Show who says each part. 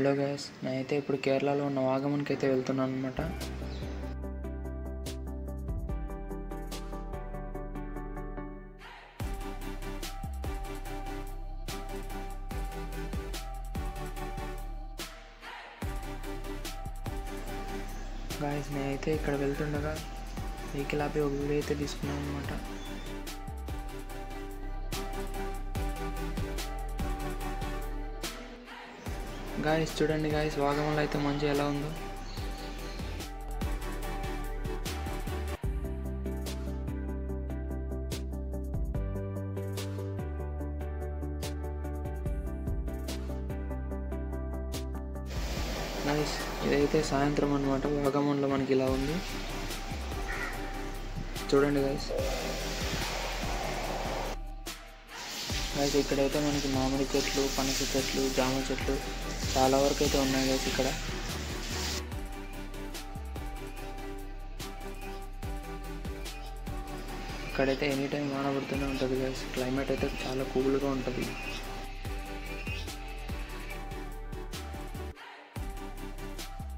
Speaker 1: hello guys నేనైతే ఇప్పుడు కేరళలో ఉన్న వాగమన్కి అయితే వెళ్తున్నాను అనమాట గాయస్ నేనైతే ఇక్కడ వెళ్తుండగా వెహికల్ ఆపి ఒక వీడియో అయితే తీసుకున్నాను అనమాట గాయస్ చూడండి గాయస్ వాగమన్లో అయితే మంచి ఎలా ఉందో నైస్ ఇదైతే సాయంత్రం అనమాట వాగమన్లో మనకి ఇలా ఉంది చూడండి గైస్ గైస్ ఇక్కడైతే మనకి మామిడి చెట్లు పనస చెట్లు జామ చెట్లు చాలా వరకు అయితే ఉన్నాయి గైస్ ఇక్కడ ఇక్కడైతే ఎనీ టైం వాన పడుతూనే ఉంటుంది గైస్ క్లైమేట్ అయితే చాలా కూల్గా ఉంటుంది